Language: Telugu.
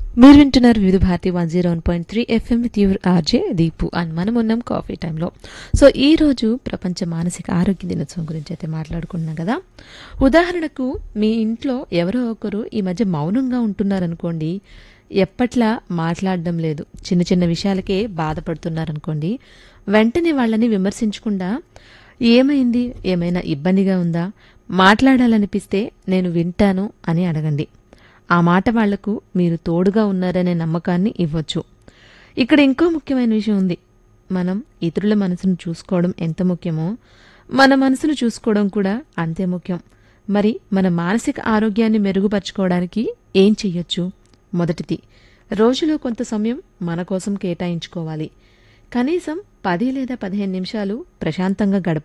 మీరు వింటున్నారు Vividh Bharati one zero one point three FM with your RJ Deepu and మనం ఉన్నాం కాఫీ టైంలో సో ఈ రోజు ప్రపంచ మానసిక ఆరోగ్య దినోత్సవం గురించి అయితే మాట్లాడుకుంటున్నాం కదా ఉదాహరణకు మీ ఇంట్లో ఎవరో ఒకరు ఈ మధ్య మౌనంగా ఉంటున్నారనుకోండి ఎప్పట్లా మాట్లాడడం లేదు చిన్న చిన్న విషయాలకే బాధపడుతున్నారనుకోండి వెంటనే వాళ్ళని విమర్శించకుండా ఏమైంది ఏమైనా ఇబ్బందిగా ఉందా మాట్లాడాలనిపిస్తే నేను వింటాను అని అడగండి ఆ మాట వాళ్లకు మీరు తోడుగా ఉన్నారనే నమ్మకాన్ని ఇవ్వచ్చు ఇక్కడ ఇంకో ముఖ్యమైన విషయం ఉంది మనం ఇతరుల మనసును చూసుకోవడం ఎంత ముఖ్యమో మన మనసును చూసుకోవడం కూడా అంతే ముఖ్యం మరి మన మానసిక ఆరోగ్యాన్ని మెరుగుపరచుకోవడానికి ఏం చెయ్యొచ్చు మొదటిది రోజులో కొంత సమయం మన కోసం కేటాయించుకోవాలి కనీసం పది లేదా పదిహేను నిమిషాలు ప్రశాంతంగా గడపండి